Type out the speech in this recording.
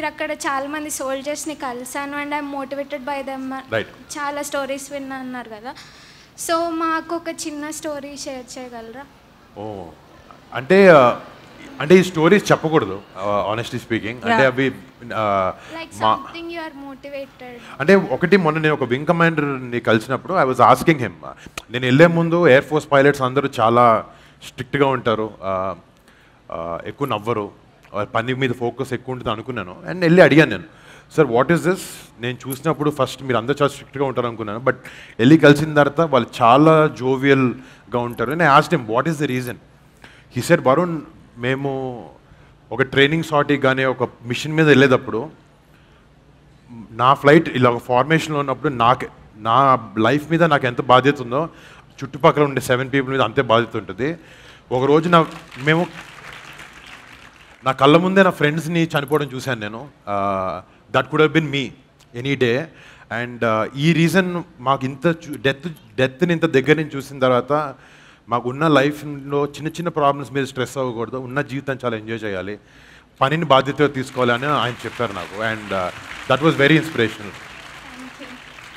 మీరు అక్కడ చాలా మంది సోల్జర్స్ని కలిసాను and I'm motivated by them Right. చాలా స్టోరీస్ విన్నా అన్నారు కదా సో మాకు ఒక చిన్న స్టోరీ షేర్ చేయగలరా ఓ అంటే ఆ, అంటే ఈ స్టోరీస్ చెప్పకూడదు ఆనెస్ట్లీ స్పీకింగ్ అంటే అవి ఆ, లైక్ మా సంథింగ్ యు ఆర్ మోటివేటెడ్ అంటే ఒకటి మొన్న నేను ఒక వింగ్ కమాండర్ని కలిసినప్పుడు ఐ వాజ్ ఆస్కింగ్ హిమ్ నేను వెళ్ళే ముందు ఎయిర్ ఫోర్స్ పైలట్స్ అందరూ చాలా స్ట్రిక్ట్గా ఉంటారు ఆ, ఆ, ఎక్కువ నవ్వరు ఆ, పని మీద ఫోకస్ ఎక్కువ ఉంటుంది అనుకున్నాను అండ్ వెళ్ళి అడిగాను నేను సార్ వాట్ ఈస్ దిస్ నేను చూసినప్పుడు ఫస్ట్ మీరు అందరూ చాలా స్ట్రిక్ట్గా ఉంటారు అనుకున్నాను బట్ వెళ్ళి కలిసిన తర్వాత వాళ్ళు చాలా జోవియల్గా ఉంటారు నేను asked him what is the reason he said Varun మేము ఒక ట్రైనింగ్ సార్టీ కానీ ఒక మిషన్ మీద వెళ్ళేటప్పుడు నా ఫ్లైట్ ఇలా ఒక ఫార్మేషన్లో ఉన్నప్పుడు నాకు నా లైఫ్ మీద నాకు ఎంత బాధ్యత ఉందో చుట్టుపక్కల ఉండే సెవెన్ పీపుల్ మీద అంతే బాధ్యత ఉంటుంది ఒక రోజు నా మేము నా కళ్ళ ముందే నా ఫ్రెండ్స్ని చనిపోవడం చూశాను నేను that could have been me any day and ఈ రీజన్ మాకు ఇంత డెత్ డెత్ని ఇంత దగ్గర నుంచి చూసిన తర్వాత మాకు ఉన్న లైఫ్లో చిన్న చిన్న ప్రాబ్లమ్స్ మీద స్ట్రెస్ అవ్వకూడదు ఉన్న జీవితం చాలా ఎంజాయ్ చేయాలి పనిని బాధ్యతగా తీసుకోవాలి అని ఆయన చెప్పారు నాకు and that was very inspirational